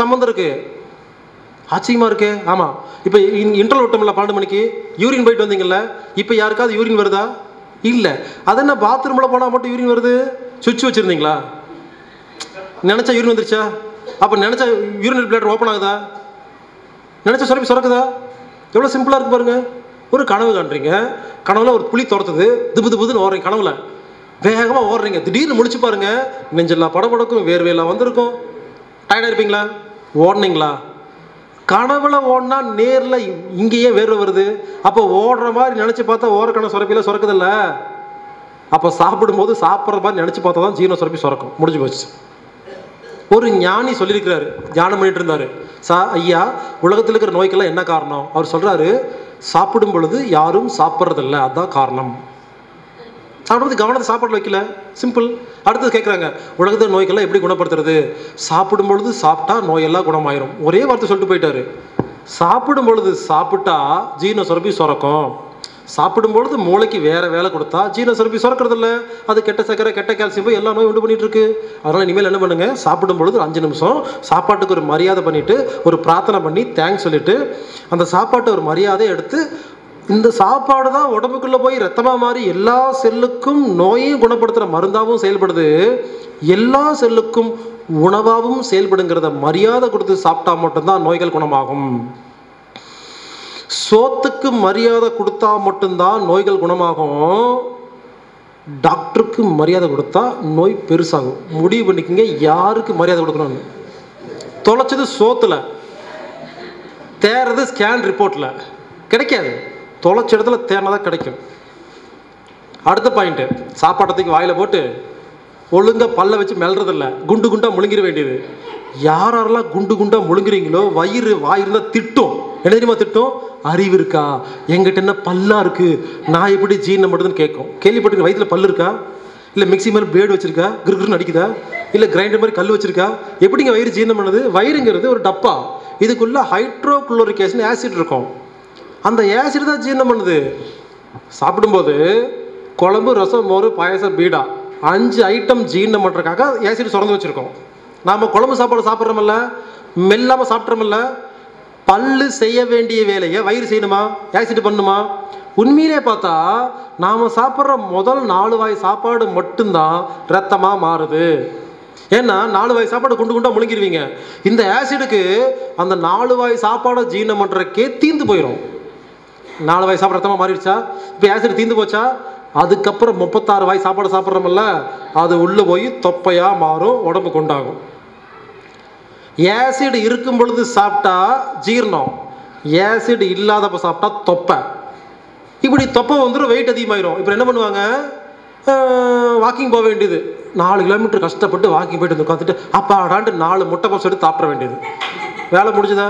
சம்மந்தம் இருக்கு ஆச்சரியமா இருக்கு ஆமா இப்போ இன்டர்வல் விட்டோம்ல பன்னெண்டு மணிக்கு யூரின் போயிட்டு வந்தீங்கல்ல இப்போ யாருக்காவது யூரின் வருதா இல்ல அது என்ன பாத்ரூம்ல போனா மட்டும் யூரின் வருது சுவிட்ச் வச்சிருந்தீங்களா நினைச்சா யூரின் வந்துருச்சா அப்ப நினைச்சா யூரின் பிளேடர் ஓப்பன் ஆகுதா நினைச்ச சுரப்பி சுரக்குதா எவ்வளோ சிம்பிளாக இருக்கு பாருங்க ஒரு கனவு காண்றீங்க கனவுல ஒரு புலி துரத்துது திபு திபுதுன்னு ஓடுறீங்க கனவுல வேகமாக ஓடுறீங்க திடீர்னு முடிச்சு பாருங்க நெஞ்செல்லாம் படபடக்கும் வேர்வையெல்லாம் வந்திருக்கும் டயர்டாக இருப்பீங்களா ஓடுனீங்களா கனவுல ஓடினா நேரில் இங்கேயே வேர்வை வருது அப்போ ஓடுற மாதிரி நினச்சி பார்த்தா ஓர கணம் சுரப்பில சுரக்குதில்ல அப்போ சாப்பிடும்போது சாப்பிட்ற மாதிரி நினச்சி பார்த்தா தான் ஜீரண சுரப்பி சுரக்கும் முடிஞ்சு போச்சு ஒரு ஞானி சொல்லியிருக்கிறாரு தியானம் பண்ணிட்டு இருந்தாரு சா ஐயா உலகத்தில் இருக்கிற நோய்க்கெல்லாம் என்ன காரணம் அவர் சொல்றாரு சாப்பிடும் பொழுது யாரும் சாப்பிட்றதில்ல அதான் காரணம் சாப்பிடுறது கவனத்தை சாப்பாடு வைக்கல சிம்பிள் அடுத்தது கேட்குறாங்க உலகத்தில் நோய்க்கெல்லாம் எப்படி குணப்படுத்துறது சாப்பிடும் பொழுது சாப்பிட்டா நோயெல்லாம் குணமாயிரும் ஒரே வார்த்தை சொல்லிட்டு போயிட்டாரு சாப்பிடும் பொழுது சாப்பிட்டா ஜீரண சுரப்பி சுரக்கும் சாப்பிடும் பொழுது மூளைக்கு வேற வேலை கொடுத்தா ஜீரண சுரப்பி சுரக்கிறது இல்ல அது கெட்ட சக்கரை கெட்ட கால்சியம் போய் எல்லா நோயும் உண்டு பண்ணிட்டு இருக்கு அதனால இனிமேல் என்ன பண்ணுங்க சாப்பிடும் பொழுது ஒரு அஞ்சு நிமிஷம் சாப்பாட்டுக்கு ஒரு மரியாதை பண்ணிட்டு ஒரு பிரார்த்தனை பண்ணி தேங்க்ஸ் சொல்லிட்டு அந்த சாப்பாட்டை ஒரு மரியாதை எடுத்து இந்த சாப்பாடு தான் உடம்புக்குள்ள போய் ரத்தமா மாறி எல்லா செல்லுக்கும் நோயையும் குணப்படுத்துற மருந்தாவும் செயல்படுது எல்லா செல்லுக்கும் உணவாகவும் செயல்படுங்கிறத மரியாதை கொடுத்து சாப்பிட்டா மட்டும்தான் நோய்கள் குணமாகும் சோத்துக்கு மரியாதை கொடுத்தா மட்டும்தான் நோய்கள் குணமாகும் டாக்டருக்கு மரியாதை கொடுத்தா நோய் பெருசாகும் முடிவு பண்ணிக்கங்க யாருக்கு மரியாதை கொடுக்கணும்னு தொலைச்சது சோத்துல தேறது ஸ்கேன் ரிப்போர்ட்ல கிடைக்காது தொலைச்ச இடத்துல தேர்னதான் கிடைக்கும் அடுத்த பாயிண்ட் சாப்பாட்டத்துக்கு வாயில போட்டு ஒழுங்கா பல்ல வச்சு மெல்றதில்ல குண்டு குண்டா முழுங்கிட வேண்டியது யார் யாரெல்லாம் குண்டு குண்டா முழுங்குறீங்களோ வயிறு வாய் இருந்தா திட்டும் என்ன தெரியுமா திட்டும் அறிவு இருக்கா எங்கிட்ட என்ன பல்லா இருக்கு நான் எப்படி ஜீரணம் பண்ணுறதுன்னு கேட்கும் கேள்விப்பட்டிருக்க வயிற்றுல பல்லு இருக்கா இல்லை மிக்ஸி மாதிரி பிளேடு வச்சிருக்கா கிருகிருன்னு அடிக்குதா இல்லை கிரைண்டர் மாதிரி கல் வச்சிருக்கா எப்படிங்க வயிறு ஜீரணம் பண்ணுது வயிறுங்கிறது ஒரு டப்பா இதுக்குள்ள ஹைட்ரோகுளோரிக் ஆசிட் ஆசிட் இருக்கும் அந்த ஆசிட் தான் ஜீரணம் பண்ணுது சாப்பிடும்போது குழம்பு ரசம் மோர் பாயசம் பீடா அஞ்சு ஐட்டம் ஜீரணம் பண்ணுறதுக்காக ஆசிட் சுரந்து வச்சுருக்கோம் நாம் குழம்பு சாப்பாடு சாப்பிட்றோமில்ல மெல்லாமல் சாப்பிட்றோமில்ல பல்லு செய்ய வேண்டிய வேலையை வயிறு செய்யணுமா ஆசிட் பண்ணுமா உண்மையிலே பார்த்தா நாம் சாப்பிட்ற முதல் நாலு வாய் சாப்பாடு மட்டும்தான் ரத்தமாக மாறுது ஏன்னா நாலு வாய் சாப்பாடு குண்டு குண்டா முழுங்கிருவீங்க இந்த ஆசிடுக்கு அந்த நாலு வாய் சாப்பாடை ஜீரணம் பண்ணுறக்கே தீந்து போயிடும் நாலு வாய் சாப்பாடு ரத்தமாக மாறிடுச்சா இப்போ ஆசிட் தீந்து போச்சா அதுக்கப்புறம் முப்பத்தாறு வாய் சாப்பாடு சாப்பிட்றோம்ல அது உள்ளே போய் தொப்பையாக மாறும் உடம்பு கொண்டாகும் ஆசிட் இருக்கும் பொழுது சாப்பிட்டா ஜீரணம் ஆசிட் இல்லாதப்ப சாப்பிட்டா தொப்பை இப்படி தொப்பை வந்துடும் வெயிட் அதிகமாயிரும் இப்போ என்ன பண்ணுவாங்க வாக்கிங் போக வேண்டியது நாலு கிலோமீட்டர் கஷ்டப்பட்டு வாக்கிங் போயிட்டு வந்து உட்காந்துட்டு அப்பாடான்ட்டு நாலு முட்டை பப்ஸ் எடுத்து சாப்பிட வேண்டியது வேலை முடிஞ்சுதா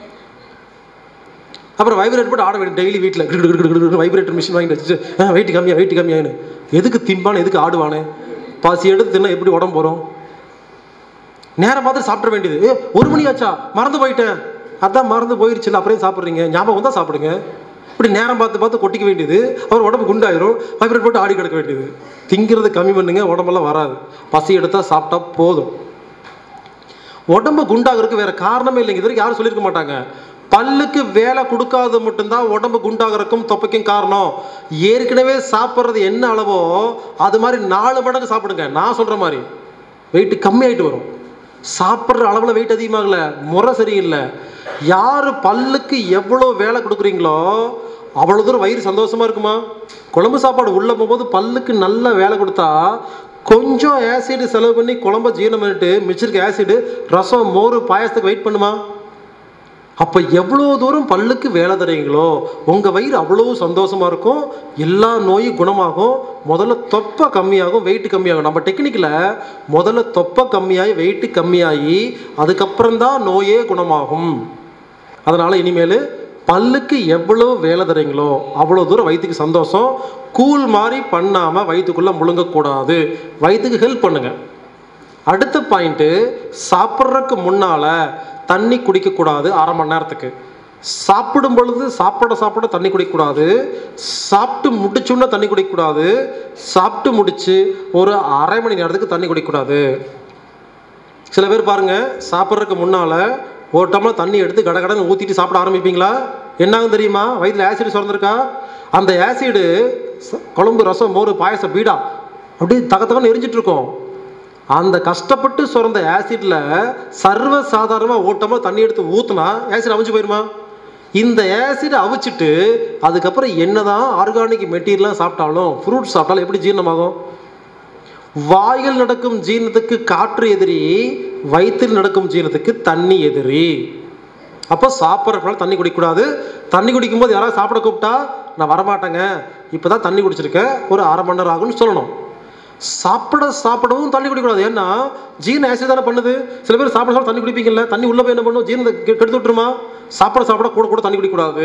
அப்புறம் வைப்ரேட் போட்டு ஆட வேண்டிய டெய்லி வீட்டில் வைப்ரேட்டர் மிஷின் வாங்கிட்டு வச்சுட்டு வெயிட் கம்மியா வெயிட் கம்மியான்னு எதுக்கு திம்பானு எதுக்கு ஆடுவானே பாசி எடுத்து தின்னா எப்படி உடம்பு போகிறோம் நேரம் பார்த்து சாப்பிட வேண்டியது ஏ ஒரு மணி ஆச்சா மறந்து போயிட்டேன் அதான் மறந்து போயிருச்சுல அப்புறம் சாப்பிட்றீங்க ஞாபகம் தான் சாப்பிடுங்க இப்படி நேரம் பார்த்து பார்த்து கொட்டிக்க வேண்டியது அவர் உடம்பு குண்டாயிரும் வைப்ரேட் போட்டு ஆடி கிடக்க வேண்டியது திங்கிறத கம்மி பண்ணுங்க உடம்பெல்லாம் வராது பசி எடுத்தா சாப்பிட்டா போதும் உடம்பு குண்டாகிறதுக்கு வேற காரணமே இல்லைங்க இது வரைக்கும் யாரும் சொல்லியிருக்க மாட்டாங்க பல்லுக்கு வேலை கொடுக்காத மட்டும்தான் உடம்பு குண்டாகிறதுக்கும் தொப்பைக்கும் காரணம் ஏற்கனவே சாப்பிட்றது என்ன அளவோ அது மாதிரி நாலு மடங்கு சாப்பிடுங்க நான் சொல்ற மாதிரி வெயிட் கம்மியாயிட்டு வரும் சாப்பிட்ற அளவில் வெயிட் அதிகமாகல முறை சரியில்லை யார் பல்லுக்கு எவ்வளோ வேலை கொடுக்குறீங்களோ அவ்வளோ தூரம் வயிறு சந்தோஷமா இருக்குமா குழம்பு சாப்பாடு உள்ள போகும்போது பல்லுக்கு நல்ல வேலை கொடுத்தா கொஞ்சம் ஆசிட் செலவு பண்ணி குழம்ப ஜீரணம் பண்ணிட்டு மிச்சிருக்க ஆசிட் ரசம் மோர் பாயசத்துக்கு வெயிட் பண்ணுமா அப்போ எவ்வளோ தூரம் பல்லுக்கு வேலை தரீங்களோ உங்கள் வயிறு அவ்வளோ சந்தோஷமா இருக்கும் எல்லா நோயும் குணமாகும் முதல்ல தொப்பை கம்மியாகும் வெயிட் கம்மியாகும் நம்ம டெக்னிக்கில் முதல்ல தொப்பை கம்மியாகி வெயிட் கம்மியாகி அதுக்கப்புறம் தான் நோயே குணமாகும் அதனால் இனிமேல் பல்லுக்கு எவ்வளோ வேலை தரீங்களோ அவ்வளோ தூரம் வயிற்றுக்கு சந்தோஷம் கூழ் மாதிரி பண்ணாமல் வயிற்றுக்குள்ளே முழுங்கக்கூடாது வயிற்றுக்கு ஹெல்ப் பண்ணுங்கள் அடுத்த பாயிண்ட்டு சாப்பிட்றதுக்கு முன்னால் தண்ணி குடிக்கக்கூடாது அரை மணி நேரத்துக்கு சாப்பிடும் பொழுது சாப்பிட சாப்பிட தண்ணி குடிக்கக்கூடாது சாப்பிட்டு முடிச்சோன்னா தண்ணி குடிக்கக்கூடாது சாப்பிட்டு முடிச்சு ஒரு அரை மணி நேரத்துக்கு தண்ணி குடிக்கக்கூடாது சில பேர் பாருங்க சாப்பிட்றதுக்கு முன்னால் ஒரு டம்ளர் தண்ணி எடுத்து கட கடன்னு ஊற்றிட்டு சாப்பிட ஆரம்பிப்பீங்களா என்னாகும் தெரியுமா வயிற்றில் ஆசிட் சுரந்திருக்கா அந்த ஆசிடு குழம்பு ரசம் மோர் பாயசம் பீடா அப்படியே தக தகன்னு எரிஞ்சிட்டு இருக்கும் அந்த கஷ்டப்பட்டு சுரந்த ஆசிட்ல சர்வ சாதாரணமாக ஓட்டமாக தண்ணி எடுத்து ஊத்துனா ஆசிட் அவிஞ்சு போயிருமா இந்த ஆசிட் அவிச்சிட்டு அதுக்கப்புறம் என்னதான் ஆர்கானிக் மெட்டீரியலாக சாப்பிட்டாலும் ஃப்ரூட் சாப்பிட்டாலும் எப்படி ஜீரணமாகும் வாயில் நடக்கும் ஜீரணத்துக்கு காற்று எதிரி வயிற்றில் நடக்கும் ஜீரணத்துக்கு தண்ணி எதிரி அப்போ சாப்பிட்றதுனால தண்ணி குடிக்கக்கூடாது தண்ணி குடிக்கும்போது யாராவது சாப்பிட கூப்பிட்டா நான் வரமாட்டேங்க இப்போ தான் தண்ணி குடிச்சிருக்கேன் ஒரு அரை மணி நேரம் ஆகும்னு சொல்லணும் சாப்பிட சாப்பிடவும் தண்ணி குடிக்கக்கூடாது ஏன்னா ஜீரண ஆசிட் தானே பண்ணுது சில பேர் சாப்பிட சாப்பிட தண்ணி குடிப்பீங்கல்ல தண்ணி உள்ள போய் என்ன பண்ணும் ஜீரணத்தை கெ- கெடுத்து விட்டுருமா சாப்பிட சாப்பிட கூட கூட தண்ணி குடிக்கக்கூடாது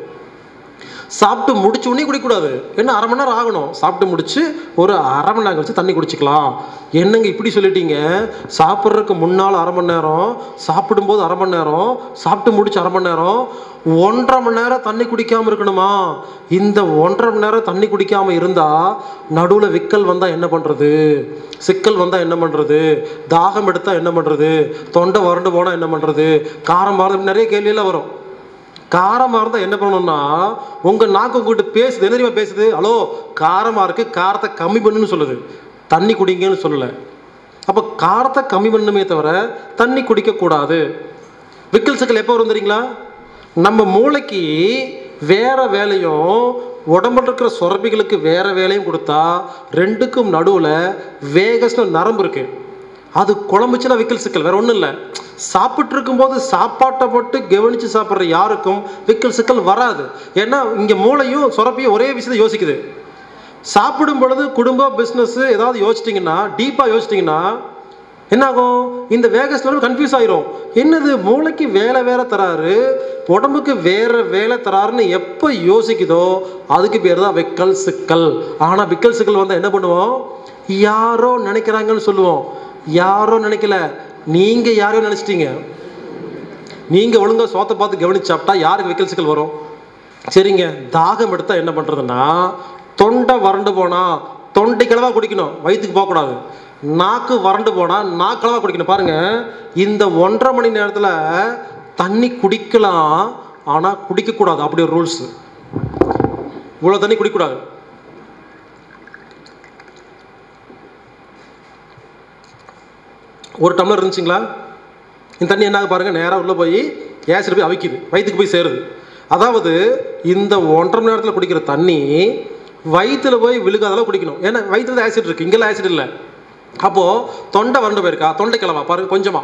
சாப்பிட்டு முடிச்ச உடனே குடிக்கக்கூடாது என்ன அரை மணி நேரம் ஆகணும் சாப்பிட்டு முடிச்சு ஒரு அரை மணி நேரம் கழிச்சு தண்ணி குடிச்சிக்கலாம் என்னங்க இப்படி சொல்லிட்டீங்க சாப்பிட்றதுக்கு முன்னால் அரை மணி நேரம் சாப்பிடும்போது அரை மணி நேரம் சாப்பிட்டு முடிச்சு அரை மணி நேரம் ஒன்றரை மணி நேரம் தண்ணி குடிக்காம இருக்கணுமா இந்த ஒன்றரை மணி நேரம் தண்ணி குடிக்காம இருந்தா நடுவில் விக்கல் வந்தா என்ன பண்றது சிக்கல் வந்தா என்ன பண்றது தாகம் எடுத்தா என்ன பண்றது தொண்டை வறண்டு போனா என்ன பண்றது காரம் மாறுது நிறைய கேள்வியெல்லாம் வரும் காரமாக இருந்தால் என்ன பண்ணணும்னா உங்கள் நாக்கு உங்ககிட்ட பேசுது என்ன தெரியுமா பேசுது ஹலோ காரமாக இருக்கு காரத்தை கம்மி பண்ணுன்னு சொல்லுது தண்ணி குடிங்கன்னு சொல்லலை அப்போ காரத்தை கம்மி பண்ணணுமே தவிர தண்ணி குடிக்கக்கூடாது விக்கல் சிக்கல் எப்போ வரும் தெரியுங்களா நம்ம மூளைக்கு வேற வேலையும் உடம்புல இருக்கிற சுரப்பிகளுக்கு வேற வேலையும் கொடுத்தா ரெண்டுக்கும் நடுவில் வேகஸ்னு நரம்பு இருக்கு அது குழம்புச்சுன்னா விக்கல் சிக்கல் வேற ஒன்றும் இல்லை சாப்பிட்டு இருக்கும்போது சாப்பாட்டை மட்டும் கவனிச்சு சாப்பிட்ற யாருக்கும் விக்கல் சிக்கல் வராது ஏன்னா இங்கே மூளையும் சுரப்பியும் ஒரே விஷயத்தை யோசிக்குது சாப்பிடும் பொழுது குடும்பம் பிஸ்னஸ் ஏதாவது யோசிச்சிட்டிங்கன்னா டீப்பாக யோசிச்சிட்டிங்கன்னா என்னாகும் இந்த வேகஸ்ல கன்ஃபியூஸ் ஆயிரும் என்னது மூளைக்கு வேலை வேற தராரு உடம்புக்கு வேற வேலை தராருன்னு எப்போ யோசிக்குதோ அதுக்கு பேர் தான் வெக்கல் சிக்கல் ஆனால் விக்கல் சிக்கல் வந்தால் என்ன பண்ணுவோம் யாரோ நினைக்கிறாங்கன்னு சொல்லுவோம் யாரோ நினைக்கல நீங்க யாரோ நினைச்சிட்டீங்க நீங்க ஒழுங்கா சோத்தை பார்த்து கவனிச்சு சாப்பிட்டா யாருக்கு விக்கல் சிக்கல் வரும் சரிங்க தாகம் எடுத்தா என்ன பண்றதுன்னா தொண்டை வறண்டு போனா தொண்டை கிளவா குடிக்கணும் வயிற்றுக்கு போகக்கூடாது நாக்கு வறண்டு போனா நாக்களவா குடிக்கணும் பாருங்க இந்த ஒன்றரை மணி நேரத்துல தண்ணி குடிக்கலாம் ஆனா குடிக்கக்கூடாது அப்படி ஒரு ரூல்ஸ் இவ்வளோ தண்ணி குடிக்கக்கூடாது ஒரு டம்ளர் இருந்துச்சுங்களா இந்த தண்ணி என்ன பாருங்க நேராக உள்ளே போய் ஏசிட் போய் அவிக்குது வயிற்றுக்கு போய் சேருது அதாவது இந்த ஒன்றரை மணி நேரத்தில் குடிக்கிற தண்ணி வயிற்றுல போய் விழுகாத அளவு குடிக்கணும் ஏன்னா வயிற்றுல தான் ஆசிட் இருக்கு இங்கெல்லாம் ஆசிட் இல்லை அப்போது தொண்டை வறண்டு போயிருக்கா தொண்டை கிளவா பாருங்க கொஞ்சமா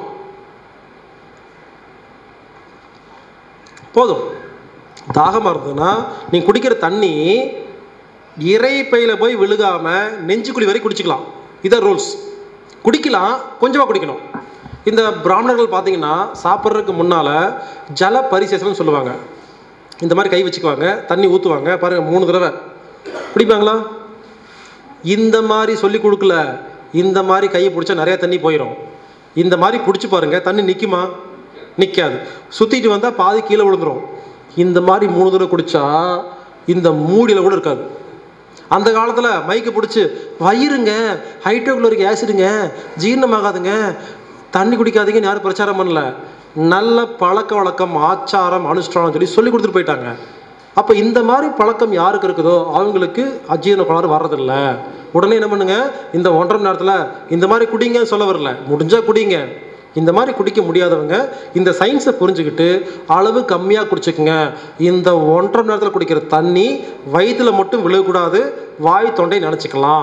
போதும் தாகமாக இருந்ததுன்னா நீங்கள் குடிக்கிற தண்ணி இறைப்பையில போய் விழுகாம நெஞ்சுக்குழி வரை குடிச்சுக்கலாம் இதான் ரூல்ஸ் குடிக்கலாம் கொஞ்சமாக குடிக்கணும் இந்த பிராமணர்கள் பார்த்தீங்கன்னா சாப்பிட்றதுக்கு முன்னால் ஜல பரிசேசனம் சொல்லுவாங்க இந்த மாதிரி கை வச்சுக்குவாங்க தண்ணி ஊற்றுவாங்க பாருங்க மூணு தடவை குடிப்பாங்களா இந்த மாதிரி சொல்லி கொடுக்கல இந்த மாதிரி கையை பிடிச்சா நிறைய தண்ணி போயிடும் இந்த மாதிரி பிடிச்சி பாருங்க தண்ணி நிற்குமா நிற்காது சுற்றிட்டு வந்தால் பாதி கீழே விழுந்துரும் இந்த மாதிரி மூணு தடவை குடிச்சா இந்த மூடியில் கூட இருக்காது அந்த காலத்தில் மைக்கு பிடிச்சி வயிறுங்க ஹைட்ரோகுளோரிக் ஆசிடுங்க ஜீரணமாகாதுங்க தண்ணி குடிக்காதீங்கன்னு யாரும் பிரச்சாரம் பண்ணல நல்ல பழக்க வழக்கம் ஆச்சாரம் அனுஷ்டானம் சொல்லி சொல்லி கொடுத்துட்டு போயிட்டாங்க அப்போ இந்த மாதிரி பழக்கம் யாருக்கு இருக்குதோ அவங்களுக்கு அஜீரண கோளாறு வர்றதில்ல உடனே என்ன பண்ணுங்க இந்த ஒன்றரை மணி நேரத்தில் இந்த மாதிரி குடிங்கன்னு சொல்ல வரல முடிஞ்சா குடிங்க இந்த மாதிரி குடிக்க முடியாதவங்க இந்த சயின்ஸை புரிஞ்சுக்கிட்டு அளவு கம்மியாக குடிச்சுக்குங்க இந்த ஒன்றரை மணி நேரத்தில் குடிக்கிற தண்ணி வயிற்றுல மட்டும் விழுகக்கூடாது வாய் தொண்டை நினச்சிக்கலாம்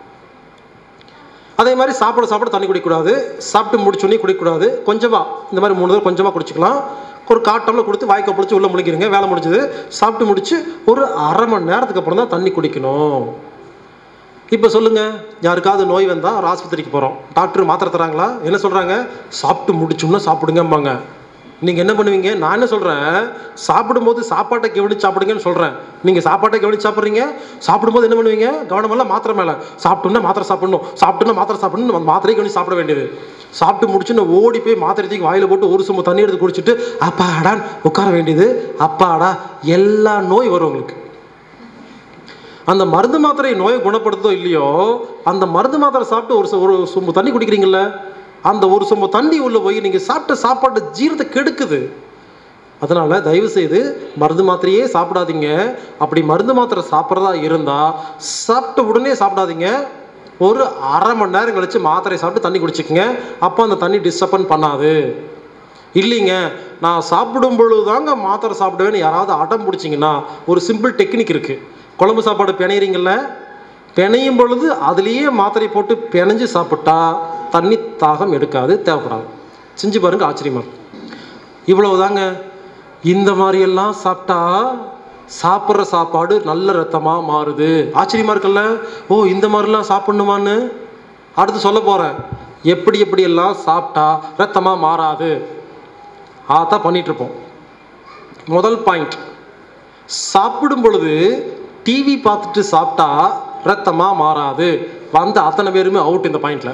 அதே மாதிரி சாப்பிட சாப்பிட தண்ணி குடிக்கக்கூடாது சாப்பிட்டு முடிச்சோடனே குடிக்கக்கூடாது கொஞ்சமாக இந்த மாதிரி மூணு தடவை கொஞ்சமாக குடிச்சிக்கலாம் ஒரு காட்டமில் கொடுத்து வாய்க்கை பிடிச்சி உள்ளே முழிக்கிறீங்க வேலை முடிஞ்சது சாப்பிட்டு முடிச்சு ஒரு அரை மணி நேரத்துக்கு அப்புறம் தான் தண்ணி குடிக்கணும் இப்போ சொல்லுங்க யாருக்காவது நோய் வந்தால் ஒரு ஆஸ்பத்திரிக்கு போகிறோம் டாக்டர் மாத்திரை தராங்களா என்ன சொல்கிறாங்க சாப்பிட்டு முடிச்சோம்னா சாப்பிடுங்கம்பாங்க நீங்கள் என்ன பண்ணுவீங்க நான் என்ன சொல்கிறேன் சாப்பிடும்போது சாப்பாட்டை கவனிச்சு சாப்பிடுங்கன்னு சொல்கிறேன் நீங்கள் சாப்பாட்டை கவனிச்சு சாப்பிட்றீங்க சாப்பிடும்போது என்ன பண்ணுவீங்க கவனமெல்லாம் மாத்திரை மேலே சாப்பிட்டோம்னா மாத்திரை சாப்பிடணும் சாப்பிட்டோம்னா மாத்திரை சாப்பிடணும் மாத்திரையை கவனிச்சு சாப்பிட வேண்டியது சாப்பிட்டு முடிச்சு நான் ஓடி போய் மாத்திரை தூக்கி வாயில் போட்டு ஒரு சும்மா தண்ணி எடுத்து குடிச்சிட்டு அப்பாடான் உட்கார வேண்டியது அப்பாடா எல்லா நோய் வரும் உங்களுக்கு அந்த மருந்து மாத்திரை நோயை குணப்படுத்தோ இல்லையோ அந்த மருந்து மாத்திரை சாப்பிட்டு ஒரு சு- ஒரு சொம்பு தண்ணி குடிக்கிறீங்கல்ல அந்த ஒரு சொம்பு தண்ணி உள்ள போய் நீங்கள் சாப்பிட்ட சாப்பாட்டு ஜீரணத்தை கெடுக்குது அதனால தயவு செய்து மருந்து மாத்திரையே சாப்பிடாதீங்க அப்படி மருந்து மாத்திரை சாப்பிட்றதா இருந்தால் சாப்பிட்ட உடனே சாப்பிடாதீங்க ஒரு அரை மணி நேரம் கழிச்சு மாத்திரை சாப்பிட்டு தண்ணி குடிச்சுக்கங்க அப்போ அந்த தண்ணி டிஸ்டர்பன் பண்ணாது இல்லைங்க நான் சாப்பிடும் பொழுது தாங்க மாத்திரை சாப்பிடுவேன்னு யாராவது அடம் பிடிச்சிங்கன்னா ஒரு சிம்பிள் டெக்னிக் இருக்குது குழம்பு சாப்பாடு பிணையிறீங்கல்ல பிணையும் பொழுது அதுலேயே மாத்திரை போட்டு பிணைஞ்சு சாப்பிட்டா தண்ணி தாகம் எடுக்காது தேவைப்படாது செஞ்சு பாருங்க ஆச்சரியமா இருக்கும். இவ்வளவுதாங்க இந்த மாதிரியெல்லாம் சாப்பிட்டா சாப்பிட்ற சாப்பாடு நல்ல ரத்தமாக மாறுது ஆச்சரியமா இருக்குல்ல ஓ இந்த மாதிரிலாம் சாப்பிடணுமான்னு அடுத்து சொல்ல போகிறேன் எப்படி எப்படியெல்லாம் சாப்பிட்டா ரத்தமாக மாறாது அதான் பண்ணிட்டு இருப்போம் முதல் பாயிண்ட் சாப்பிடும் பொழுது டிவி பார்த்துட்டு சாப்பிட்டா ரத்தமாக மாறாது வந்த அத்தனை பேருமே அவுட் இந்த பாயிண்ட்ல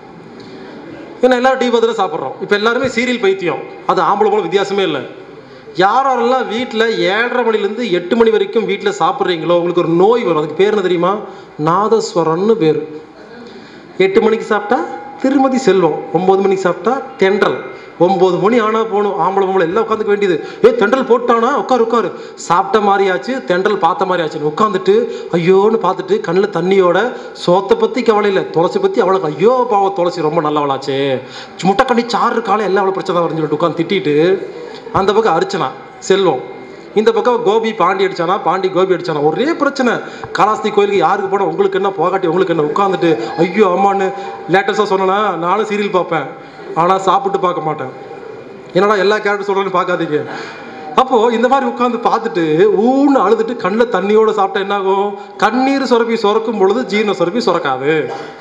ஏன்னா எல்லாரும் டிவி பார்த்துட்டு சாப்பிட்றோம் இப்போ எல்லாருமே சீரியல் பைத்தியம் அது ஆம்பளை போல வித்தியாசமே இல்லை யார் யாரெல்லாம் வீட்டில் ஏழரை மணிலேருந்து எட்டு மணி வரைக்கும் வீட்டில் சாப்பிட்றீங்களோ உங்களுக்கு ஒரு நோய் வரும் அதுக்கு பேர் என்ன தெரியுமா நாதஸ்வரம்னு பேர் எட்டு மணிக்கு சாப்பிட்டா திருமதி செல்வம் ஒம்பது மணிக்கு சாப்பிட்டா தென்றல் ஒம்பது மணி ஆனால் போகணும் ஆம்பளை பொம்பளை எல்லாம் உட்காந்துக்க வேண்டியது ஏ தென்றல் போட்டானா உட்காரு உட்காரு சாப்பிட்ட மாதிரி ஆச்சு தென்றல் பார்த்த மாதிரி ஆச்சு உட்காந்துட்டு ஐயோன்னு பார்த்துட்டு கண்ணில் தண்ணியோட சோத்தை பற்றி கவலை இல்லை துளசி பற்றி அவளுக்கு ஐயோ பாவம் துளசி ரொம்ப நல்லவளாச்சே முட்டை கண்ணி சாறு காலம் எல்லாம் அவ்வளோ பிரச்சனை வரும்னு சொல்லிட்டு உட்காந்து திட்டிட்டு அந்த பக்கம் அர்ச்சனா செல்வம் இந்த பக்கம் கோபி பாண்டி அடிச்சானா பாண்டி கோபி அடிச்சானா ஒரே பிரச்சனை காலாஸ்தி கோயிலுக்கு யாருக்கு போனால் உங்களுக்கு என்ன போகாட்டி உங்களுக்கு என்ன உட்காந்துட்டு ஐயோ அம்மான்னு லேட்டஸ்டாக சொன்னேன்னா நானும் சீரியல் பார்ப்பேன் ஆனால் சாப்பிட்டு பார்க்க மாட்டேன் என்னடா எல்லா கேரக்டர் சொல்கிறேன்னு பார்க்காதீங்க அப்போது இந்த மாதிரி உட்காந்து பார்த்துட்டு ஊன்னு அழுதுட்டு கண்ணில் தண்ணியோடு சாப்பிட்டா என்னாகும் கண்ணீர் சுரப்பி சுரக்கும் பொழுது ஜீரண சுரப்பி சுரக்காது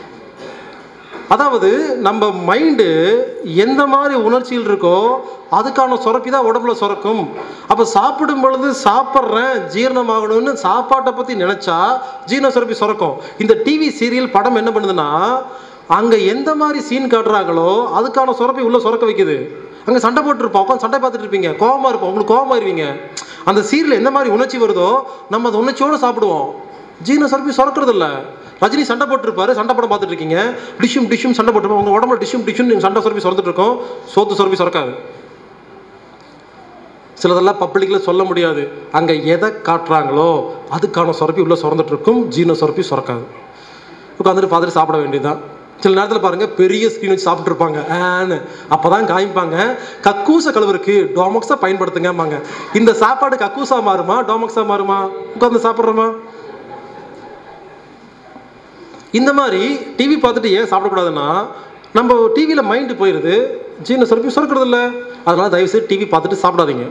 அதாவது நம்ம மைண்டு எந்த மாதிரி உணர்ச்சிகள் இருக்கோ அதுக்கான சுரப்பி தான் உடம்புல சுரக்கும் அப்போ சாப்பிடும் பொழுது சாப்பிட்றேன் ஜீரணமாகணும்னு சாப்பாட்டை பற்றி நினச்சா ஜீரண சுரப்பி சுரக்கும் இந்த டிவி சீரியல் படம் என்ன பண்ணுதுன்னா அங்கே எந்த மாதிரி சீன் காட்டுறாங்களோ அதுக்கான சுரப்பி உள்ள சுரக்க வைக்குது அங்கே சண்டை போட்டுருப்போம் உட்காந்து சண்டை பார்த்துட்டு இருப்பீங்க கோவமாக இருப்போம் உங்களுக்கு கோவமாக இருவீங்க அந்த சீரியல் எந்த மாதிரி உணர்ச்சி வருதோ நம்ம அந்த உணர்ச்சியோடு சாப்பிடுவோம் ஜீரண சுரப்பி சுரக்கிறது இல்லை ரஜினி சண்டை போட்டிருப்பாரு சண்டை படம் பார்த்துட்டு இருக்கீங்க டிஷ்யூம் டிஷ்யூம் சண்டை போட்டுருப்போம் உங்கள் உடம்புல டிஷ்யூம் டிஷ்யூம் நீங்கள் சண்டை சுரப்பி சுரந்துட்டு இருக்கோம் சோத்து சுரப்பி சுரக்காது சிலதெல்லாம் பப்ளிக்கில் சொல்ல முடியாது அங்கே எதை காட்டுறாங்களோ அதுக்கான சுரப்பி உள்ள சுரந்துட்டு இருக்கும் ஜீரண சுரப்பி சுரக்காது உட்காந்துட்டு பார்த்துட்டு சாப்பிட வேண்டியதுதான் சில நேரத்தில் பாருங்க பெரிய ஸ்க்ரீன் வச்சு சாப்பிட்டு இருப்பாங்க ஆன்னு அப்பதான் காமிப்பாங்க கக்கூச கழுவுருக்கு டோமக்ஸை பயன்படுத்துங்கம்பாங்க இந்த சாப்பாடு கக்கூசா மாறுமா டோமக்ஸா மாறுமா உட்காந்து சாப்பிட்றோமா இந்த மாதிரி டிவி பார்த்துட்டு ஏன் சாப்பிடக்கூடாதுன்னா நம்ம டிவியில் மைண்டு போயிடுது ஜீரண சுரப்பி சுரக்கிறது இல்லை அதனால தயவுசெய்து டிவி பார்த்துட்டு சாப்பிடாதீங்க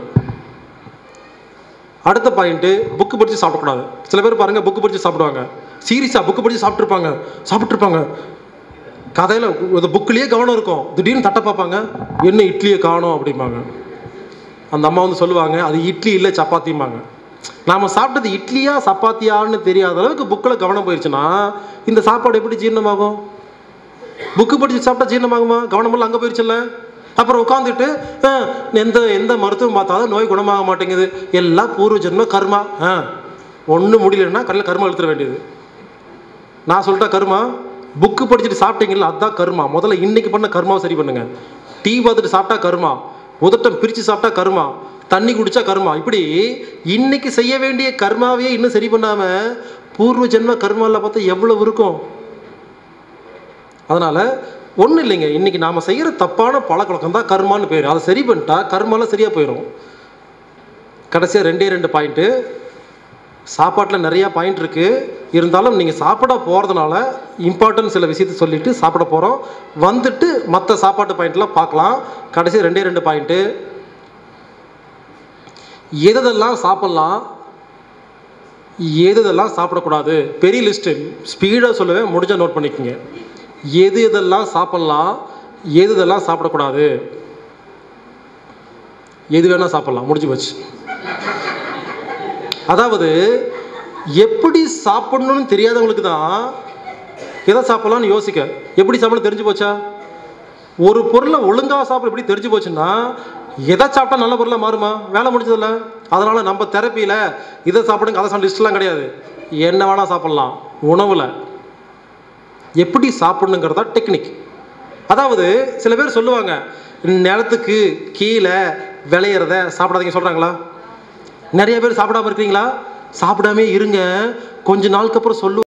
அடுத்த பாயிண்ட்டு புக்கு படித்து சாப்பிடக்கூடாது சில பேர் பாருங்க புக்கு படித்து சாப்பிடுவாங்க சீரியஸாக புக்கு படித்து சாப்பிட்ருப்பாங்க சாப்பிட்ருப்பாங்க கதையில் இந்த புக்கிலேயே கவனம் இருக்கும் திடீர்னு தட்டை பார்ப்பாங்க என்ன இட்லியை காணோம் அப்படிம்பாங்க அந்த அம்மா வந்து சொல்லுவாங்க அது இட்லி இல்லை சப்பாத்திம்பாங்க நாம் சாப்பிட்டது இட்லியா சப்பாத்தியான்னு தெரியாத அளவுக்கு புக்கில் கவனம் போயிடுச்சுன்னா இந்த சாப்பாடு எப்படி ஜீரணமாகும் புக்கு படித்து சாப்பிட்டா ஜீரணமாகுமா கவனமெல்லாம் அங்கே போயிடுச்சுல்ல அப்புறம் உட்காந்துட்டு "ஆ, எந்த எந்த மருத்துவம் பார்த்தாலும் நோய் குணமாக மாட்டேங்குது எல்லாம் பூர்வ ஜென்ம கர்மா ஆ ஒன்றும் முடியலன்னா கல்ல கர்மா எழுத்துற வேண்டியது நான் சொல்லிட்டா கர்மா புக்கு படிச்சுட்டு சாப்பிட்டீங்களா அதுதான் கர்மா முதல்ல இன்னைக்கு பண்ண கர்மாவை சரி பண்ணுங்க டீ பார்த்துட்டு சாப்பிட்டா கர்மா உதட்டம் பிரித்து சாப்பிட்டா கர்மா தண்ணி குடிச்சா கர்மா இப்படி இன்னைக்கு செய்ய வேண்டிய கர்மாவையே இன்னும் சரி பண்ணாம பூர்வ ஜென்ம கர்மாவில் பார்த்தா எவ்வளவு இருக்கும் அதனால ஒன்றும் இல்லைங்க இன்னைக்கு நாம செய்யற தப்பான பழக்கவழக்கம் தான் கர்மான்னு பேர் அதை சரி பண்ணிட்டா கர்மாலாம் சரியா போயிடும் கடைசியாக ரெண்டே ரெண்டு பாயிண்ட்டு சாப்பாட்டில் நிறையா பாயிண்ட் இருக்குது இருந்தாலும் நீங்கள் சாப்பிட போகிறதுனால இம்பார்ட்டன்ட் சில விஷயத்தை சொல்லிட்டு சாப்பிட போகிறோம் வந்துட்டு மற்ற சாப்பாட்டு பாயிண்ட்லாம் பார்க்கலாம் கடைசி ரெண்டே ரெண்டு பாயிண்ட்டு எதெல்லாம் சாப்பிட்லாம் எதெல்லாம் சாப்பிடக்கூடாது பெரிய லிஸ்ட்டு ஸ்பீடாக சொல்லுவேன் முடிஞ்சா நோட் பண்ணிக்கோங்க எது எதெல்லாம் சாப்பிட்லாம் எது எதெல்லாம் சாப்பிடக்கூடாது எது வேணால் சாப்பிட்லாம் முடிஞ்சு போச்சு அதாவது எப்படி சாப்பிடணும்னு தெரியாதவங்களுக்கு தான் எதை சாப்பிடலாம்னு யோசிக்க எப்படி சாப்பிடணும் தெரிஞ்சு போச்சா ஒரு பொருளை ஒழுங்காக சாப்பிட எப்படி தெரிஞ்சு போச்சுன்னா எதை சாப்பிட்டா நல்ல பொருளாக மாறுமா வேலை முடிஞ்சதில்ல அதனால் நம்ம தெரப்பியில் இதை சாப்பிடுங்க அதை சாப்பிட லிஸ்ட்லாம் கிடையாது என்ன வேணால் சாப்பிட்லாம் உணவில் எப்படி சாப்பிடணுங்கிறதா டெக்னிக் அதாவது சில பேர் சொல்லுவாங்க நிலத்துக்கு கீழே விளையிறத சாப்பிடாதீங்க சொல்றாங்களா நிறைய பேர் சாப்பிடாம இருக்கிறீங்களா சாப்பிடாமே இருங்க கொஞ்ச நாளுக்கு அப்புறம் சொல்லு